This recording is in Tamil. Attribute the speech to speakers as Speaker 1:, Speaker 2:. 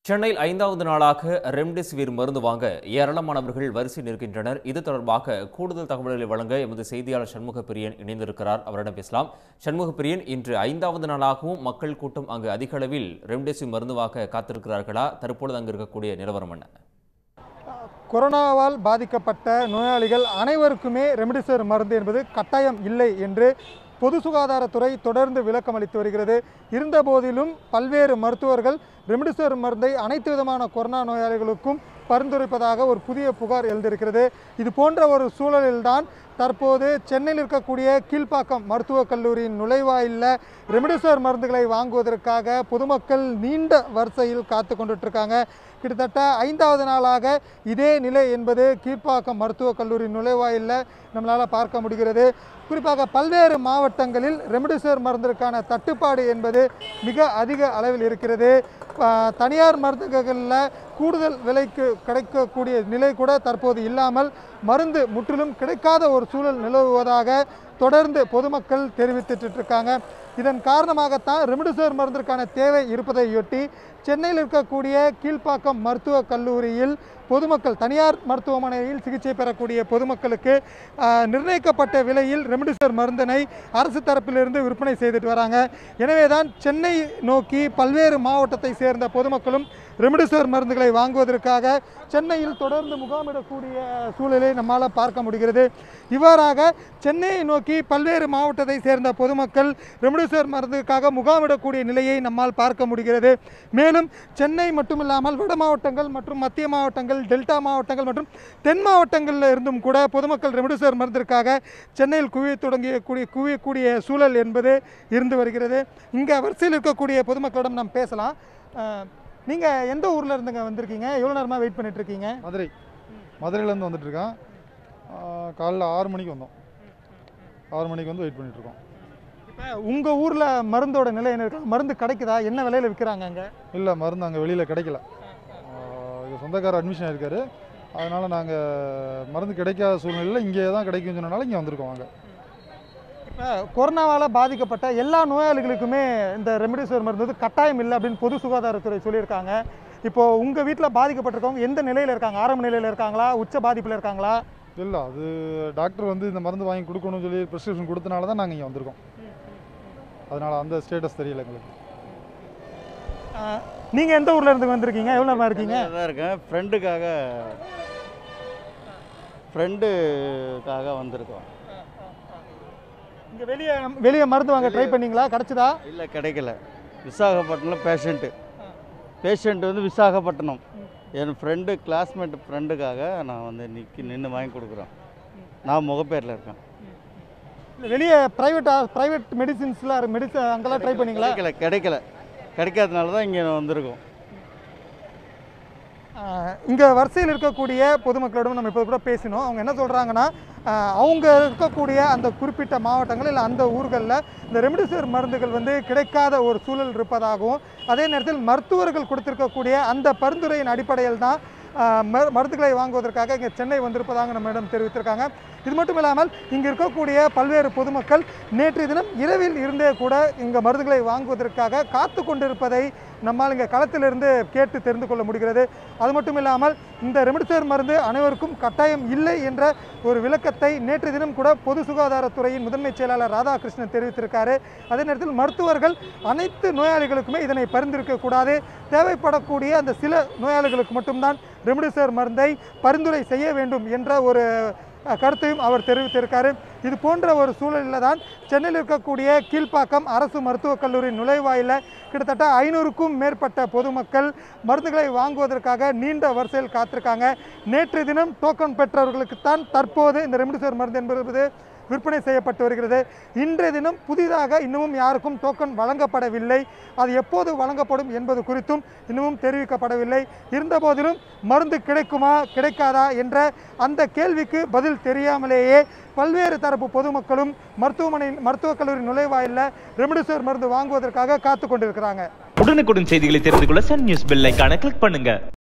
Speaker 1: சென்னையில் ஐந்தாவது நாளாக ரெம்டெசிவிர் மருந்து வாங்க ஏராளமானவர்கள் வரிசை நிற்கின்றனர் இது தொடர்பாக கூடுதல் தகவல்களை வழங்க எமது செய்தியாளர் சண்முக பிரியன் இணைந்திருக்கிறார் அவரிடம் பேசலாம் சண்முக பிரியன் இன்று ஐந்தாவது நாளாகவும் மக்கள் கூட்டம் அங்கு அதிக அளவில் ரெம்டெசிவிர் மருந்து வாங்க காத்திருக்கிறார்களா தற்பொழுது அங்கு இருக்கக்கூடிய நிலவரம் என்ன
Speaker 2: கொரோனாவால் பாதிக்கப்பட்ட நோயாளிகள் அனைவருக்குமே ரெம்டெசிவிர் மருந்து என்பது கட்டாயம் இல்லை என்று பொது சுகாதாரத்துறை தொடர்ந்து விளக்கம் அளித்து வருகிறது இருந்தபோதிலும் பல்வேறு மருத்துவர்கள் ரெம்டெசிவிர் மருந்தை அனைத்து விதமான கொரோனா நோயாளிகளுக்கும் பரிந்துரைப்பதாக ஒரு புதிய புகார் எழுந்திருக்கிறது இது போன்ற ஒரு சூழலில்தான் தற்போது சென்னையில் இருக்கக்கூடிய கீழ்ப்பாக்கம் மருத்துவக் கல்லூரியின் நுழைவாயிலில் ரெம்டெசிவிர் மருந்துகளை வாங்குவதற்காக பொதுமக்கள் நீண்ட வரிசையில் காத்து கொண்டுட்டு இருக்காங்க கிட்டத்தட்ட ஐந்தாவது நாளாக இதே நிலை என்பது கீழ்ப்பாக்கம் மருத்துவக் கல்லூரி நுழைவாயிலில் நம்மளால் பார்க்க முடிகிறது குறிப்பாக பல்வேறு மாவட்டங்களில் ரெம்டெசிவிர் மருந்திற்கான தட்டுப்பாடு என்பது மிக அதிக அளவில் இருக்கிறது ப- தனியார் மருந்துகளில் கூடுதல் விலைக்கு கிடைக்கக்கூடிய நிலை கூட தற்போது இல்லாமல் மருந்து முற்றிலும் கிடைக்காத ஒரு சூழல் நிலவுவதாக தொடர்ந்து பொதுமக்கள் தெரிவித்துட்டு இருக்காங்க இதன் காரணமாகத்தான் ரெம்டெசிவிர் மருந்திற்கான தேவை இருப்பதையொட்டி சென்னையில் இருக்கக்கூடிய கீழ்ப்பாக்கம் மருத்துவக் கல்லூரியில் பொதுமக்கள் தனியார் மருத்துவமனையில் சிகிச்சை பெறக்கூடிய பொதுமக்களுக்கு ஆஹ், நிர்ணயிக்கப்பட்ட விலையில் ரெம்டெசிவிர் மருந்தினை அரசு தரப்பிலிருந்து விற்பனை செய்துட்டு வராங்க எனவே தான் சென்னை நோக்கி பல்வேறு மாவட்டத்தை சேர்ந்த பொதுமக்களும் ரெம்டெசிவிர் மருந்துகளை வாங்குவதற்காக சென்னையில் தொடர்ந்து முகாமிடக்கூடிய சூழலை நம்மால் பார்க்க முடிகிறது இவ்வாறாக சென்னையை நோக்கி பல்வேறு மாவட்டத்தை சேர்ந்த பொதுமக்கள் ரெம்டெசிவிர் மருந்துக்காக முகாமிடக்கூடிய நிலையை நம்மால் பார்க்க முடிகிறது மேலும் சென்னை மட்டுமில்லாமல் வட மாவட்டங்கள் மற்றும் மத்திய மாவட்டங்கள் டெல்டா மாவட்டங்கள் மற்றும் தென் மாவட்டங்களில் இருந்தும் கூட பொதுமக்கள் ரெம்டெசிவிர் மருந்திற்காக சென்னையில் குவிய தொடங்கிய கூடிய குவியக்கூடிய சூழல் என்பது இருந்து வருகிறது இங்கே வரிசையில் இருக்கக்கூடிய பொதுமக்களிடம் நாம் பேசலாம் நீங்கள் எந்த ஊரில் இருந்துங்க வந்திருக்கீங்க எவ்வளோ நேரமாக வெயிட் பண்ணிட்டு இருக்கீங்க
Speaker 3: மதுரை மதுரையிலேருந்து வந்துட்டுருக்கேன் காலைல ஆறு மணிக்கு வந்தோம் ஆறு மணிக்கு வந்து வெயிட் பண்ணிகிட்ருக்கோம்
Speaker 2: இப்போ உங்கள் ஊரில் மருந்தோட நிலை என்ன இருக்கு மருந்து கிடைக்குதா என்ன விலையில் விற்கிறாங்க அங்கே
Speaker 3: இல்லை மருந்து அங்கே வெளியில் கிடைக்கல எங்கள் சொந்தக்காரர் அட்மிஷன் ஆயிருக்காரு அதனால் நாங்கள் மருந்து கிடைக்காத சூழ்நிலையில் இங்கே தான் கிடைக்கும்னு சொன்னனால இங்கே வந்திருக்கோம் அங்கே
Speaker 2: இப்போ கொரோனாவால் பாதிக்கப்பட்ட எல்லா நோயாளிகளுக்குமே இந்த ரெம்டெசிவிர் மருந்து வந்து கட்டாயம் இல்லை அப்படின்னு பொது சுகாதாரத்துறை சொல்லியிருக்காங்க இப்போ உங்கள் வீட்டில் பாதிக்கப்பட்டிருக்கவங்க எந்த நிலையில் இருக்காங்க ஆரம்ப நிலையில் இருக்காங்களா உச்ச பாதிப்பில் இருக்காங்களா
Speaker 3: இல்லை அது டாக்டர் வந்து இந்த மருந்து வாங்கி கொடுக்கணும்னு சொல்லி ப்ரிஸ்கிரிப்ஷன் கொடுத்தனால தான் நாங்கள் இங்கே வந்திருக்கோம் அதனால் அந்த ஸ்டேட்டஸ் தெரியல எங்களுக்கு
Speaker 2: நீங்கள் எந்த ஊரில் இருந்து வந்திருக்கீங்க எவ்வளோ நேரமாக இருக்கீங்க
Speaker 4: சென்னையில தான் இருக்கேன் ஃப்ரெண்டுக்காக ஃப்ரெண்டுக்காக வந்திருக்கோம்
Speaker 2: இங்கே வெளியே வெளியே மருந்து வாங்க ட்ரை பண்ணீங்களா கிடச்சிதா
Speaker 4: இல்லை கிடைக்கல விசாகப்பட்டினம் பேஷண்ட்டு பேஷண்ட் வந்து விசாகப்பட்டினம் என் ஃப்ரெண்டு கிளாஸ்மேட் ஃப்ரெண்டுக்காக நான் வந்து நிற்கி நின்று வாங்கி கொடுக்குறேன் நான் முகப்பேரில் இருக்கேன்
Speaker 2: இல்ல, வெளியே ப்ரைவேட் ப்ரைவேட் மெடிசின்ஸ்லாம் மெடிசன் அங்கெல்லாம் ட்ரை பண்ணீங்களா
Speaker 4: கிடைக்கல கிடைக்கல கிடைக்காதனால தான் இங்கே வந்திருக்கோம்
Speaker 2: இங்கே வரிசையில் இருக்கக்கூடிய பொதுமக்களிடம் நம்ம இப்போ கூட பேசினோம் அவங்க என்ன சொல்கிறாங்கன்னா அவங்க இருக்கக்கூடிய அந்த குறிப்பிட்ட மாவட்டங்கள் இல்லை அந்த ஊர்களில் இந்த ரெம்டெசிவிர் மருந்துகள் வந்து கிடைக்காத ஒரு சூழல் இருப்பதாகவும் அதே நேரத்தில் மருத்துவர்கள் கொடுத்திருக்கக்கூடிய அந்த பரிந்துரையின் அடிப்படையில் தான் ஆஹ், மரு- மருந்துகளை வாங்குவதற்காக இங்கே சென்னை வந்திருப்பதாக நம்மிடம் தெரிவித்திருக்காங்க இது மட்டும் இல்லாமல் இங்கே இருக்கக்கூடிய பல்வேறு பொதுமக்கள் நேற்றைய தினம் இரவில் இருந்தே கூட இங்கே மருந்துகளை வாங்குவதற்காக காத்து கொண்டிருப்பதை நம்மால் இங்கே களத்திலிருந்து கேட்டு தெரிந்து கொள்ள முடிகிறது அது மட்டும் இல்லாமல் இந்த ரெம்டெசிவிர் மருந்து அனைவருக்கும் கட்டாயம் இல்லை என்ற ஒரு விளக்கத்தை நேற்று தினம் கூட பொது சுகாதாரத்துறையின் முதன்மை செயலாளர் ராதாகிருஷ்ணன் தெரிவித்திருக்காரு அதே நேரத்தில் மருத்துவர்கள் அனைத்து நோயாளிகளுக்குமே இதனை பரிந்துரைக்க கூடாது தேவைப்படக்கூடிய அந்த சில நோயாளிகளுக்கு மட்டும்தான் ரெம்டெசிவிர் மருந்தை பரிந்துரை செய்ய வேண்டும் என்ற ஒரு அஹ், கருத்தையும் அவர் தெரிவித்திருக்காரு இது போன்ற ஒரு சூழலில் தான் சென்னையில் இருக்கக்கூடிய கீழ்ப்பாக்கம் அரசு மருத்துவக் கல்லூரி நுழைவாயிலில் கிட்டத்தட்ட ஐநூறுக்கும் மேற்பட்ட பொதுமக்கள் மருந்துகளை வாங்குவதற்காக நீண்ட வரிசையில் காத்திருக்காங்க நேற்று தினம் டோக்கன் பெற்றவர்களுக்குத்தான் தற்போது இந்த ரெம்டெசிவிர் மருந்து என்பது விற்பனை செய்யப்பட்டு வருகிறது இன்றைய தினம் புதிதாக இன்னமும் யாருக்கும் டோக்கன் வழங்கப்படவில்லை அது எப்போது வழங்கப்படும் என்பது குறித்தும் இன்னமும் தெரிவிக்கப்படவில்லை இருந்தபோதிலும் மருந்து கிடைக்குமா கிடைக்காதா என்ற அந்த கேள்விக்கு பதில் தெரியாமலேயே பல்வேறு தரப்பு பொதுமக்களும் மருத்துவமனை மருத்துவக் கல்லூரி நுழைவாயிலில் ரெம்டெசிவிர் மருந்து வாங்குவதற்காக காத்து கொண்டிருக்கிறாங்க
Speaker 5: உடனுக்குடன் செய்திகளை தெரிந்து கொள்ள சன் நியூஸ் பெல் ஐகானை கிளிக் பண்ணுங்க